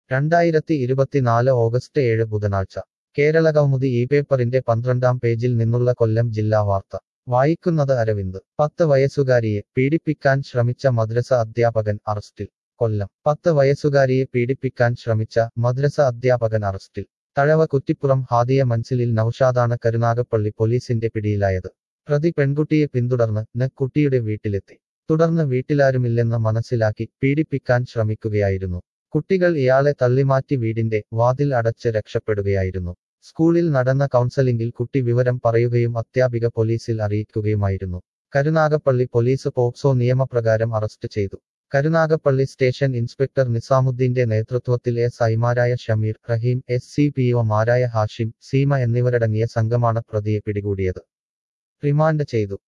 രണ്ടായിരത്തി ഇരുപത്തിനാല് ഓഗസ്റ്റ് ഏഴ് ബുധനാഴ്ച കേരളകൗമുദി ഈ പേപ്പറിന്റെ പന്ത്രണ്ടാം പേജിൽ നിന്നുള്ള കൊല്ലം ജില്ലാ വാർത്ത വായിക്കുന്നത് അരവിന്ദ് പത്ത് വയസ്സുകാരിയെ പീഡിപ്പിക്കാൻ ശ്രമിച്ച മദ്രസ അധ്യാപകൻ അറസ്റ്റിൽ കൊല്ലം പത്ത് വയസ്സുകാരിയെ പീഡിപ്പിക്കാൻ ശ്രമിച്ച മദ്രസ അധ്യാപകൻ അറസ്റ്റിൽ തഴവ കുറ്റിപ്പുറം ഹാദിയ മൻസിലിൽ നൌഷാദാണ് കരുനാഗപ്പള്ളി പോലീസിന്റെ പിടിയിലായത് പ്രതി പെൺകുട്ടിയെ പിന്തുടർന്ന് ന കുട്ടിയുടെ വീട്ടിലെത്തി തുടർന്ന് വീട്ടിലാരുമില്ലെന്ന് മനസ്സിലാക്കി പീഡിപ്പിക്കാൻ ശ്രമിക്കുകയായിരുന്നു കുട്ടികൾ ഇയാളെ തള്ളിമാറ്റി വീടിന്റെ വാതിൽ അടച്ച് രക്ഷപ്പെടുകയായിരുന്നു സ്കൂളിൽ നടന്ന കൗൺസലിംഗിൽ കുട്ടി വിവരം പറയുകയും അധ്യാപിക പോലീസിൽ അറിയിക്കുകയുമായിരുന്നു കരുനാഗപ്പള്ളി പോലീസ് പോക്സോ നിയമപ്രകാരം അറസ്റ്റ് ചെയ്തു കരുനാഗപ്പള്ളി സ്റ്റേഷൻ ഇൻസ്പെക്ടർ നിസാമുദ്ദീന്റെ നേതൃത്വത്തിൽ എസ് ഐമാരായ Shameer Rahim S C P ഒമാരായ ഹാഷിം സീമ എന്നിവരടങ്ങിയ സംഘമാണ് പ്രതിയെ പിടികൂടിയത് റിമാൻഡ് ചെയ്തു